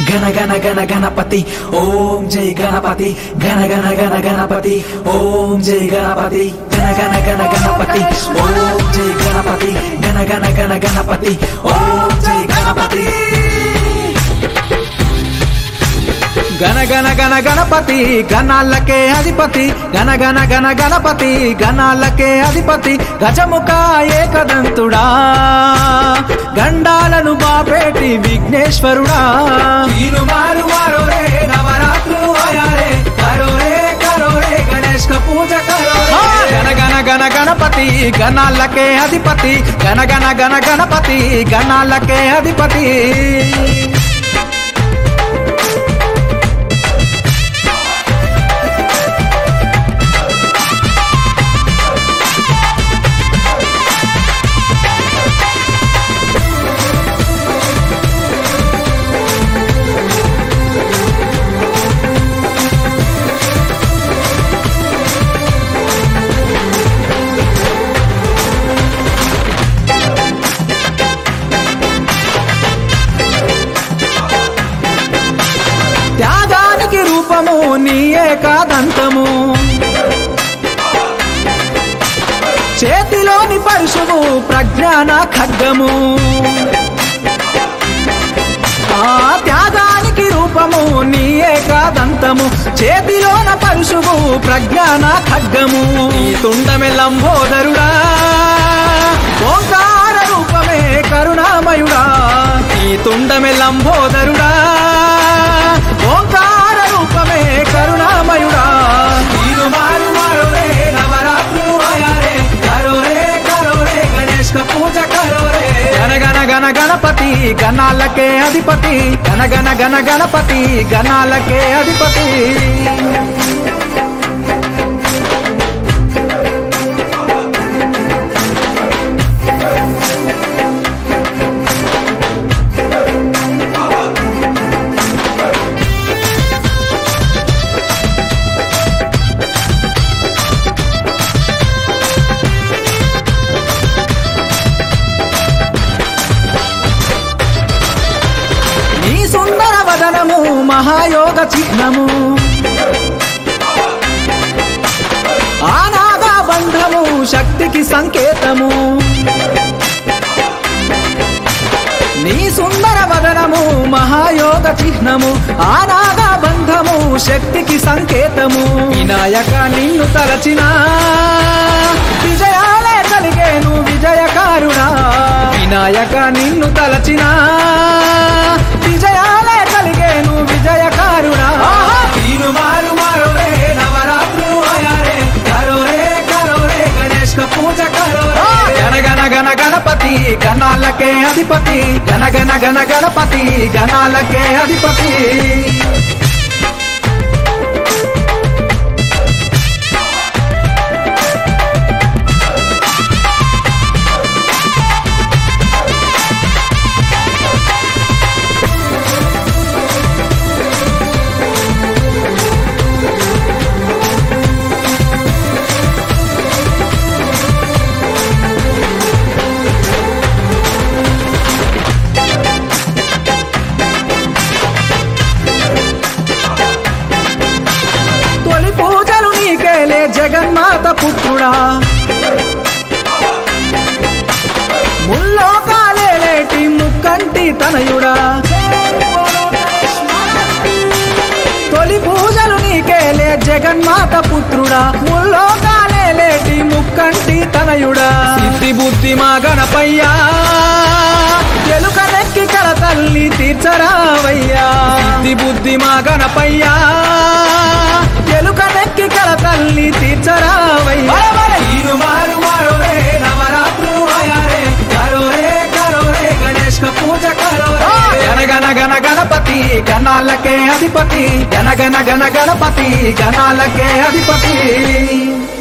గణ గణ గణ గణపతి ఓం జై గణపతి గణ గణ గణ గణపతి ఓం జై గణపతి గణ గణ గణ గణపతి ఓం జై గణపతి గణ గణ గణ గణపతి ఓం జై గణపతి గణ గణ గణ గణపతి గణాలకే అధిపతి గణ గణ గణ గణపతి గణాలకే అధిపతి గజముఖ ఏకదంతుడా గండాలను బాపేటి విఘ్నేశ్వరుడా ఈను మారు మారో రే నవరాత్రులు ఆయారే కరో రే కరో రే గణేష్ క పూజ కరో ఆ, రే గణ గణ గణ గణపతి గణాలకే అధిపతి గణ గణ గణ గణపతి గణాలకే అధిపతి త్యాగానికి రూపము నీ ఏకాదంతము చేతిలోని పరుశువు ప్రజ్ఞాన ఖడ్గము ఆ త్యాగానికి రూపము నీ ఏకాదంతము చేతిలోన పరుశువు ప్రజ్ఞాన ఖడ్గము నీ తుండమే లంబోదరుడా ఓంకార రూపమే కరుణామయుడా నీ తుండమే లంబోదరుడా ఓంకార రూపమే కరుణామయుడా ఈను మారు మారో రే నవరాత్రులు ఆయారే కరో రే కరో రే గణేష్ క పూజ కరో రే గణ గణ గణ గణపతి గణాలకే అధిపతి గణ గణ గణ గణపతి గణాలకే అధిపతి నీ సుందర వదనము మహాయోగ చిహ్నము ఆనాగా బంధము శక్తికి సంకేతము నీ సుందర వదనము మహాయోగ చిహ్నము ఆనాగా బంధము శక్తికి సంకేతము వినాయక నిన్ను తలచిన విజయాలే కలిగేను విజయకారుడా వినాయక నిన్ను తలచిన విజయాలే కలిగేను విజయకారుడా ఈను మారు మారో రే నవరాత్రులు ఆయారే కరో రే కరో రే గణేష్ క పూజ కరో రే గణ గణ గణ గణపతి గణాలకే అధిపతి గణ గణ గణ గణపతి గణాలకే అధిపతి తొలి పూజలు నీకేలే జగన్మాత పుత్రుడా ముల్లోకాలేటి ముక్కంటి తనయుడా తొలి పూజలు నీకేలే జగన్మాత పుత్రుడా ముల్లోకాలేటి ముక్కంటి తనయుడా సిద్ధి బుద్ధి మా గణపయ్యా ఎలుకనెక్కి కల తల్లి తీర్చరావయ్యా సిద్ధి బుద్ధి మా గణపయ్యా ఎలుకనెక్కి కల తల్లి తీర్చరావయ్యా ఈను మారు మారో రే నవరాత్రులు ఆయారే కరో రే కరో రే గణేష్ క పూజ కరో రే గణ గణ గణ గణపతి గణాలకే అధిపతి గణ గణ గణ గణపతి గణాలకే అధిపతి